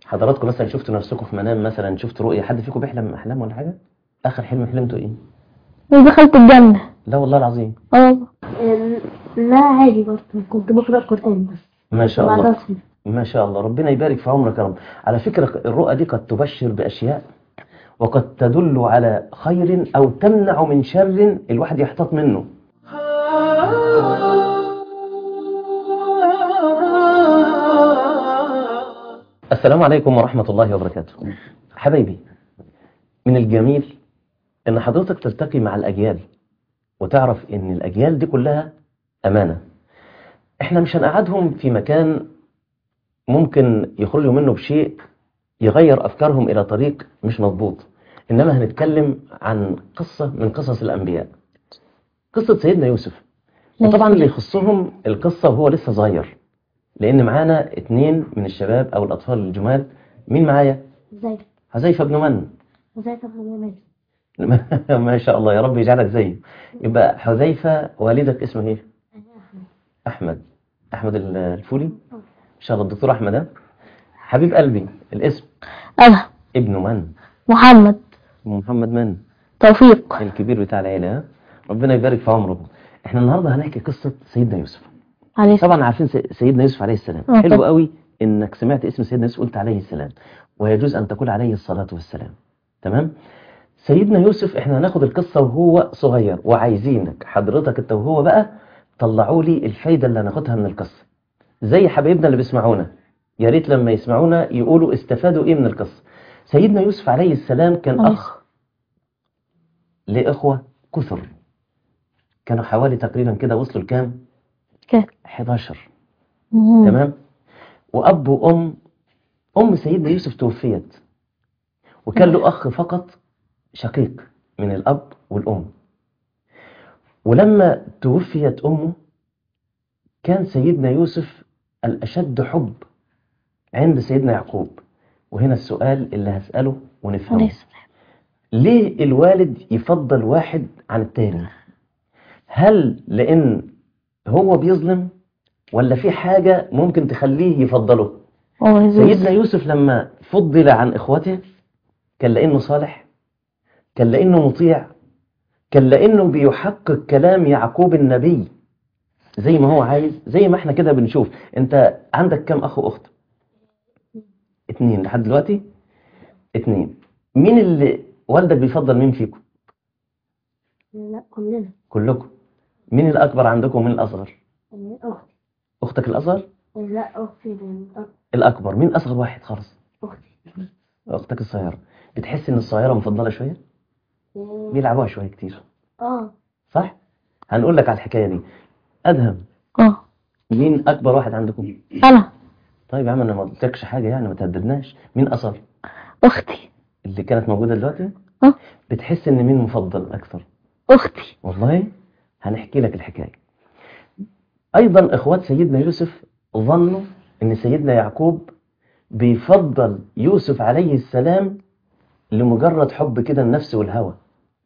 حضراتكم مثلا شفتوا نفسكم في منام مثلا شفتوا رؤية حد فيكم بيحلم أحلام ولا حاجة آخر حلم حلمتوا إيه ودخلت الجنة لا والله العظيم اه والله لا عادي برضه كنت بقرأ قرآن بس ما شاء بعد الله أصل ما شاء الله ربنا يبارك في عمرك يا رب على فكرة الرؤى دي قد تبشر بأشياء وقد تدل على خير أو تمنع من شر الواحد يحتاط منه السلام عليكم ورحمة الله وبركاته حبايبي من الجميل ان حضرتك تلتقي مع الأجيال وتعرف ان الأجيال دي كلها أمانة احنا مش هنقعدهم في مكان ممكن يخرجوا منه بشيء يغير أفكارهم إلى طريق مش مضبوط إنما هنتكلم عن قصة من قصص الأنبياء قصة سيدنا يوسف وطبعا اللي يخصهم القصة وهو لسه صغير لأن معانا اتنين من الشباب أو الأطفال الجمال مين معايا؟ ازيك حذيفة بن من؟ ازيك يا ابن جمال ما شاء الله يا رب يجعلك زيه يبقى حذيفة والدك اسمه ايه؟ أحمد أحمد الفولي إن شاء الله الدكتور أحمد ها؟ حبيب قلبي الاسم أنا ابن من؟ محمد محمد من؟ توفيق الكبير بتاع العيلة ها؟ ربنا يبارك في عمره احنا النهارده هنحكي قصة سيدنا يوسف عليه طبعا عارفين سي- سيدنا يوسف عليه السلام آه حلو طبعا. قوي انك سمعت اسم سيدنا يوسف قلت عليه السلام ويجوز ان تقول عليه الصلاة والسلام تمام سيدنا يوسف احنا هناخد القصة وهو صغير وعايزينك حضرتك انت وهو بقى طلعوا لي الفايدة اللي هناخدها من القصة زي حبايبنا اللي بيسمعونا يا ريت لما يسمعونا يقولوا استفادوا ايه من القصة سيدنا يوسف عليه السلام كان عليه اخ لإخوة كثر كانوا حوالي تقريبا كده وصلوا لكام كام 11 مم. تمام وأب وأم أم سيدنا يوسف توفيت وكان له أخ فقط شقيق من الأب والأم ولما توفيت أمه كان سيدنا يوسف الأشد حب عند سيدنا يعقوب وهنا السؤال اللي هسأله عليه ونفهمه السلام ليه الوالد يفضل واحد عن التاني هل لأن هو بيظلم ولا في حاجة ممكن تخليه يفضله هو يزوز. سيدنا يوسف لما فضل عن إخوته كان لأنه صالح كان لأنه مطيع كان لأنه بيحقق كلام يعقوب النبي زي ما هو عايز زي ما احنا كده بنشوف انت عندك كم أخ وأخت اتنين لحد دلوقتي اتنين مين اللي والدك بيفضل مين فيكم لا كلنا كلكم مين الأكبر عندكم ومين الأصغر اختي أختك الأصغر لا اختي من الأكبر مين أصغر واحد خالص اختي أختك الصغيرة بتحس إن الصغيرة مفضلة شوية بيلعبوها شوية كتير اه صح هنقول لك على الحكاية دي أدهم اه مين أكبر واحد عندكم أنا طيب يا عم أنا ما قلتلكش حاجة يعني ما تهددناش مين أصغر أختي اللي كانت موجودة دلوقتي اه بتحس إن مين مفضل أكثر أختي والله هنحكي لك الحكاية أيضا إخوات سيدنا يوسف ظنوا إن سيدنا يعقوب بيفضل يوسف عليه السلام لمجرد حب كده النفس والهوى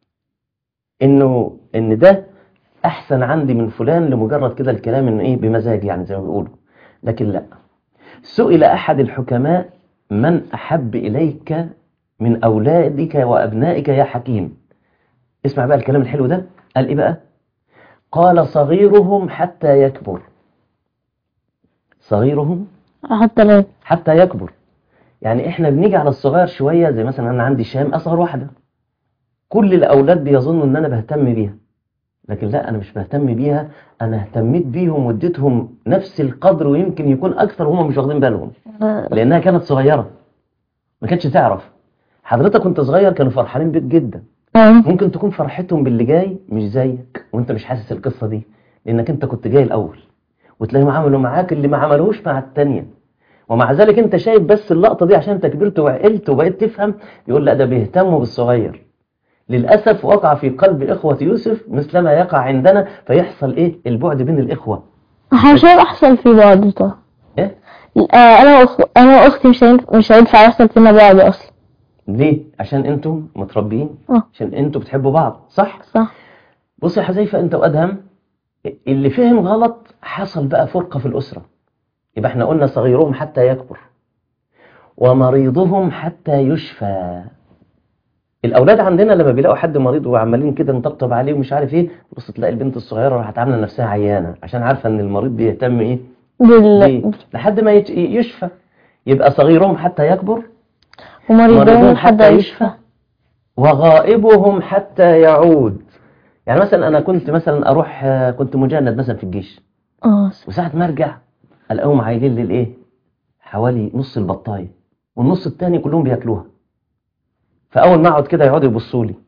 إنه إن ده أحسن عندي من فلان لمجرد كده الكلام إنه إيه بمزاج يعني زي ما بيقولوا لكن لا سئل أحد الحكماء من أحب إليك من أولادك وأبنائك يا حكيم اسمع بقى الكلام الحلو ده قال إيه بقى قال صغيرهم حتى يكبر صغيرهم حتى الآن حتى يكبر يعني احنا بنيجي على الصغير شوية زي مثلا انا عندي شام اصغر واحدة كل الاولاد بيظنوا ان انا بهتم بيها لكن لا انا مش بهتم بيها انا اهتميت بيهم واديتهم نفس القدر ويمكن يكون اكثر وهم مش واخدين بالهم لانها كانت صغيرة ما كانتش تعرف حضرتك وانت صغير كانوا فرحانين بيك جدا آه. ممكن تكون فرحتهم باللي جاي مش زيك وانت مش حاسس القصة دي لانك انت كنت جاي الاول وتلاقيهم عملوا معاك اللي ما عملوش مع التانية ومع ذلك انت شايف بس اللقطة دي عشان انت كبرت وعقلت وبقيت تفهم يقول لا ده بيهتموا بالصغير للأسف وقع في قلب إخوة يوسف مثل ما يقع عندنا فيحصل إيه البعد بين الإخوة احنا مش هيحصل في بعض طبعا إيه آه، انا وأخ... انا واختي مش هينف... مش هينفع يحصل فينا بعض اصلا ليه عشان انتم متربيين اه عشان انتم بتحبوا بعض صح صح بص يا حذيفة انت وادهم اللي فهم غلط حصل بقى فرقة في الأسرة يبقى احنا قلنا صغيرهم حتى يكبر ومريضهم حتى يشفى الاولاد عندنا لما بيلاقوا حد مريض وعمالين كده نطبطب عليه ومش عارف ايه بص تلاقي البنت الصغيره راحت عامله نفسها عيانه عشان عارفه ان المريض بيهتم ايه بال... بيه لحد ما يت- يشفى يبقى صغيرهم حتى يكبر ومريضهم حتى يشفى وغائبهم حتى يعود يعني مثلا انا كنت مثلا اروح آه، كنت مجند مثلا في الجيش اه وساعة ما ارجع الاقيهم عايلين لي الايه حوالي نص البطايه والنص التاني كلهم بياكلوها فاول ما اقعد كده يقعدوا يبصوا لي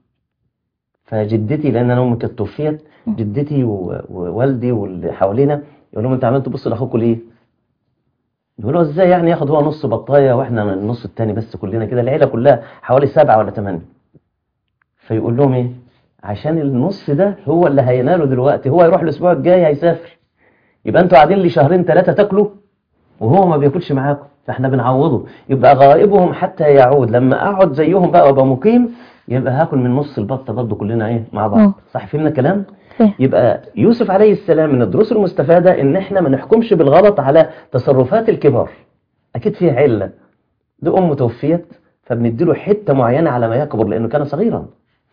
فجدتي لان انا امي كانت توفيت جدتي و- ووالدي واللي حوالينا يقول لهم انت عمال تبص لاخوكوا ليه؟ يقولوا ازاي يعني ياخد هو نص بطايه واحنا النص التاني بس كلنا كده العيله كلها حوالي سبعه ولا ثمانيه فيقول لهم ايه؟ عشان النص ده هو اللي هيناله دلوقتي هو يروح الاسبوع الجاي هيسافر يبقى انتوا قاعدين لي شهرين ثلاثه تاكلوا وهو ما بياكلش معاكم فاحنا بنعوضه يبقى غائبهم حتى يعود لما اقعد زيهم بقى وابقى مقيم يبقى هاكل من نص البطه برضه كلنا ايه مع بعض اه. صح فهمنا الكلام فاهم. يبقى يوسف عليه السلام من الدروس المستفاده ان احنا ما نحكمش بالغلط على تصرفات الكبار اكيد فيها عله دي امه توفيت فبنديله حته معينه على ما يكبر لانه كان صغيرا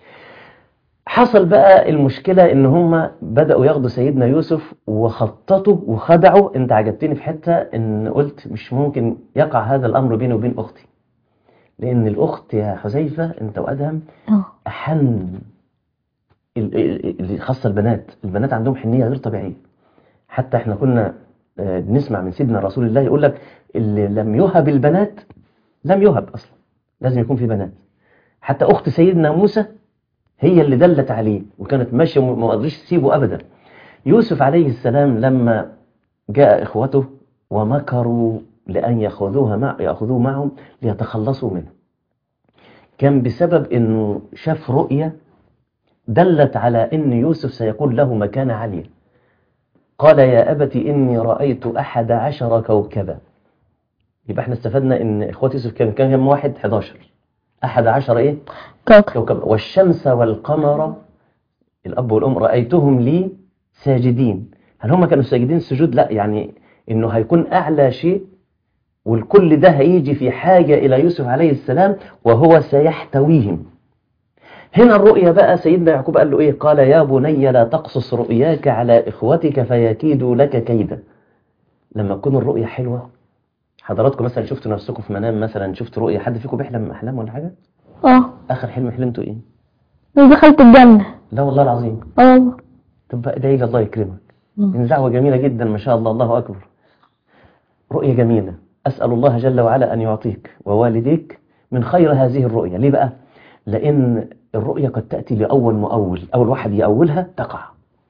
حصل بقى المشكلة ان هم بدأوا ياخدوا سيدنا يوسف وخططوا وخدعوا انت عجبتني في حتة ان قلت مش ممكن يقع هذا الامر بيني وبين اختي لان الاخت يا حذيفة انت وادهم اه احن ال- ال- اللي خاصة البنات البنات عندهم حنية غير طبيعية حتى احنا كنا آه، بنسمع من سيدنا رسول الله يقول لك اللي لم يهب البنات لم يهب اصلا لازم يكون في بنات حتى اخت سيدنا موسى هي اللي دلت عليه وكانت ماشيه وما قدرش تسيبه ابدا يوسف عليه السلام لما جاء اخوته ومكروا لان ياخذوها مع ياخذوه معهم ليتخلصوا منه كان بسبب انه شاف رؤيه دلت على ان يوسف سيكون له مكانه عاليه قال يا ابت اني رايت احد عشر كوكبا يبقى احنا استفدنا ان اخوات يوسف كان كان كام واحد 11 احد عشر ايه كوكب كوكب والشمس والقمر الأب والأم رأيتهم لي ساجدين هل هم كانوا ساجدين سجود لا يعني إنه هيكون أعلى شيء والكل ده هيجي في حاجة إلى يوسف عليه السلام وهو سيحتويهم هنا الرؤيا بقى سيدنا يعقوب قال له إيه قال يا بني لا تقصص رؤياك على إخوتك فيكيدوا لك كيدا لما تكون الرؤيا حلوة حضراتكم مثلا شفتوا نفسكم في منام مثلا شفتوا رؤيا حد فيكم بيحلم أحلام ولا حاجة اه آخر حلم حلمتوا إيه بس دخلت الجنة لا والله العظيم اه والله طب بقى ادعي لي الله يكرمك مم. إن دعوة جميلة جدا ما شاء الله الله أكبر رؤية جميلة أسأل الله جل وعلا أن يعطيك ووالديك من خير هذه الرؤية ليه بقى؟ لأن الرؤية قد تأتي لأول مؤول أول واحد يأولها تقع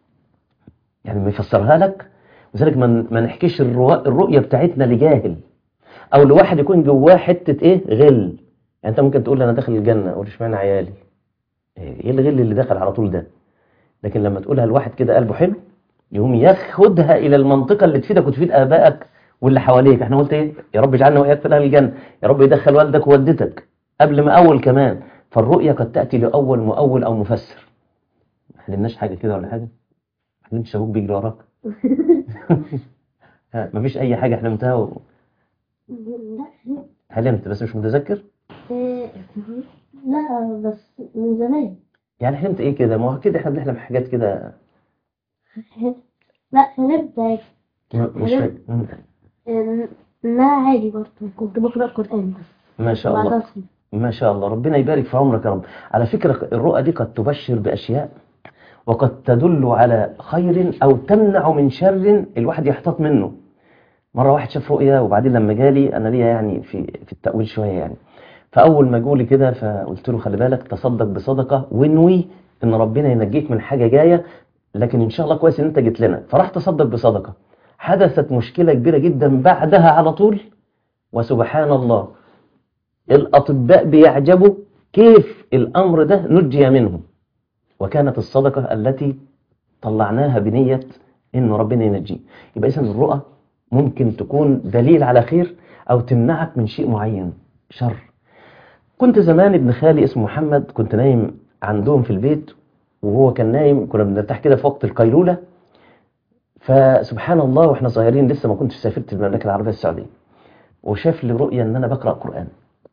يعني ما يفسرها لك وذلك ما ما نحكيش الروا- الرؤية بتاعتنا لجاهل أو لواحد يكون جواه حتة إيه غل يعني أنت ممكن تقول أنا داخل الجنة أقول اشمعنى عيالي إيه الغل اللي دخل على طول ده لكن لما تقولها لواحد كده قلبه حلو يقوم ياخدها الى المنطقه اللي تفيدك وتفيد ابائك واللي حواليك احنا قلت ايه يا رب اجعلنا واياك في اهل الجنه يا رب يدخل والدك ووالدتك قبل ما اول كمان فالرؤيه قد تاتي لاول مؤول او مفسر ما حلمناش حاجه كده ولا حاجه ما حلمتش ابوك بيجري وراك ها، مفيش اي حاجه حلمتها و... لا حلمت بس مش متذكر إيه، لا بس من زمان يعني حلمت ايه كده ما هو كده احنا بنحلم حاجات كده لا حلمت عادي. م- مش فاكر م- إيه، لا عادي برضه كنت بقرأ قرآن بس ما شاء الله بعد أصلي ما شاء الله ربنا يبارك في عمرك يا رب على فكرة الرؤى دي قد تبشر بأشياء وقد تدل على خير أو تمنع من شر الواحد يحتاط منه مرة واحد شاف رؤيا وبعدين لما جالي أنا ليا يعني في في التأويل شوية يعني فأول ما جولي كده فقلت له خلي بالك تصدق بصدقة وانوي إن ربنا ينجيك من حاجة جاية لكن إن شاء الله كويس إن أنت جيت لنا فراح تصدق بصدقة حدثت مشكلة كبيرة جدا بعدها على طول وسبحان الله الأطباء بيعجبوا كيف الأمر ده نجي منه وكانت الصدقة التي طلعناها بنية إن ربنا ينجيه يبقى إذن الرؤى ممكن تكون دليل على خير أو تمنعك من شيء معين شر كنت زمان ابن خالي اسمه محمد كنت نايم عندهم في البيت وهو كان نايم كنا بنرتاح كده في وقت القيلولة فسبحان الله واحنا صغيرين لسه ما كنتش سافرت المملكة العربية السعودية وشاف لي رؤية ان انا بقرأ قرآن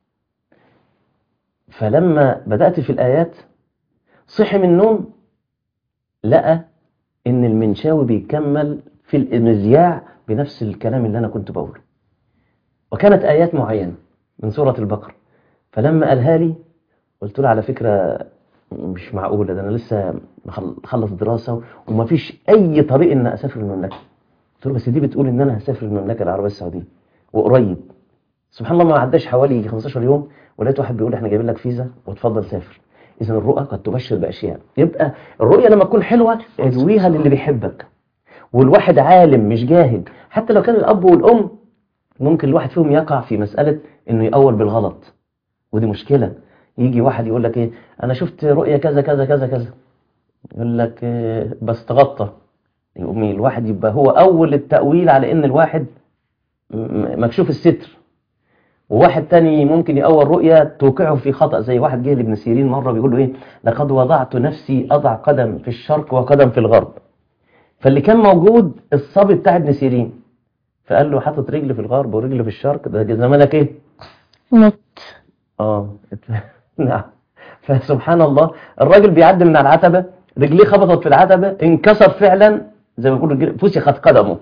فلما بدأت في الآيات صحي من النوم لقى ان المنشاوي بيكمل في المذياع بنفس الكلام اللي انا كنت بقوله وكانت آيات معينة من سورة البقرة فلما قالها لي قلت له على فكرة مش معقولة ده أنا لسه مخل- مخلص دراسة ومفيش أي طريق إن أسافر المملكة قلت له بس دي بتقول إن أنا هسافر المملكة العربية السعودية وقريب سبحان الله ما عداش حوالي 15 يوم ولقيت واحد بيقول إحنا جايبين لك فيزا وتفضل سافر إذا الرؤى قد تبشر بأشياء يبقى الرؤية لما تكون حلوة ادويها للي بيحبك والواحد عالم مش جاهل حتى لو كان الأب والأم ممكن الواحد فيهم يقع في مسألة إنه يأول بالغلط ودي مشكلة يجي واحد يقول لك إيه أنا شفت رؤية كذا كذا كذا كذا يقول لك إيه بس تغطى يقوم الواحد يبقى هو أول التأويل على إن الواحد م- م- مكشوف الستر وواحد تاني ممكن يأول رؤية توقعه في خطأ زي واحد جه لابن سيرين مرة بيقول له إيه لقد وضعت نفسي أضع قدم في الشرق وقدم في الغرب فاللي كان موجود الصبي بتاع ابن سيرين فقال له حاطط رجل في الغرب ورجل في الشرق ده زمانك ايه مت اه نعم فسبحان الله الراجل بيعدي من على العتبة رجليه خبطت في العتبة انكسر فعلا زي ما بيقولوا رجليه- فسخت قدمه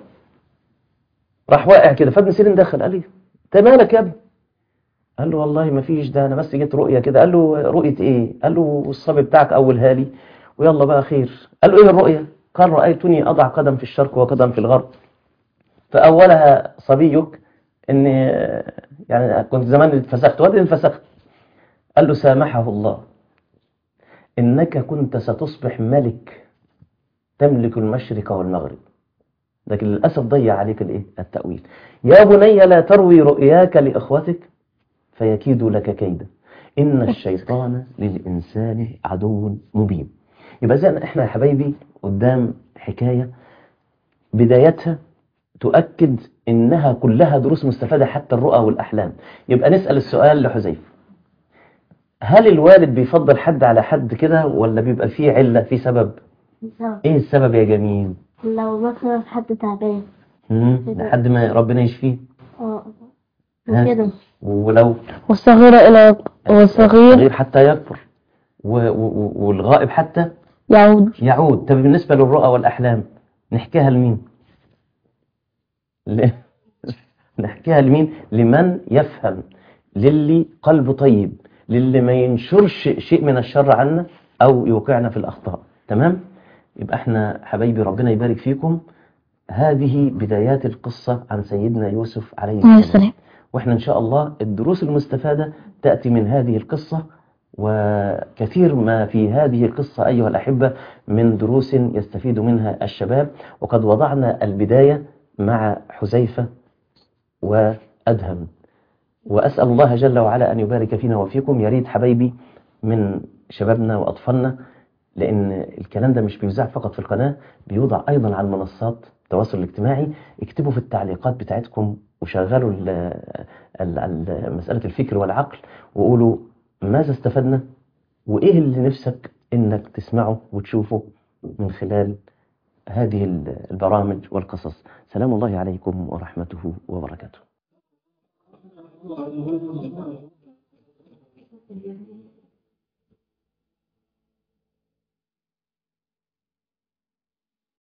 راح واقع كده فابن سيرين دخل قال لي انت مالك يا ابني قال له والله ما فيش ده انا بس جيت رؤية كده قال له رؤية ايه قال له الصبي بتاعك اولها لي ويلا بقى خير قال له ايه الرؤية قال رأيتني أضع قدم في الشرق وقدم في الغرب فأولها صبيك إن يعني كنت زمان اتفسخت وادي انفسخت قال له سامحه الله إنك كنت ستصبح ملك تملك المشرق والمغرب لكن للأسف ضيع عليك الإيه؟ التأويل يا بني لا تروي رؤياك لإخوتك فيكيدوا لك كيدا إن الشيطان للإنسان عدو مبين يبقى زي احنا يا حبايبي قدام حكاية بدايتها تؤكد إنها كلها دروس مستفادة حتى الرؤى والأحلام يبقى نسأل السؤال لحذيفة هل الوالد بيفضل حد على حد كده ولا بيبقى فيه علة في سبب بسبب ايه السبب يا جميل لو مثلا حد تعبان مم، لحد ما ربنا يشفيه اه ها؟ كده ولو والصغيرة إلى والصغير الصغير حتى يكبر و- و- والغائب حتى يعود يعود طب بالنسبة للرؤى والأحلام نحكيها لمين ل... نحكيها لمين لمن يفهم للي قلبه طيب للي ما ينشرش شيء من الشر عنا أو يوقعنا في الأخطاء تمام يبقى احنا حبايبي ربنا يبارك فيكم هذه بدايات القصة عن سيدنا يوسف عليه عليه السلام السلام واحنا ان شاء الله الدروس المستفادة تأتي من هذه القصة وكثير ما في هذه القصة أيها الأحبة من دروس يستفيد منها الشباب وقد وضعنا البداية مع حذيفة وأدهم وأسأل الله جل وعلا أن يبارك فينا وفيكم يريد حبايبي من شبابنا وأطفالنا لأن الكلام ده مش بيذاع فقط في القناة بيوضع أيضا على المنصات التواصل الاجتماعي اكتبوا في التعليقات بتاعتكم وشغلوا ال- ال- ال- مسألة الفكر والعقل وقولوا ماذا استفدنا وإيه اللي نفسك إنك تسمعه وتشوفه من خلال هذه البرامج والقصص سلام الله عليكم ورحمته وبركاته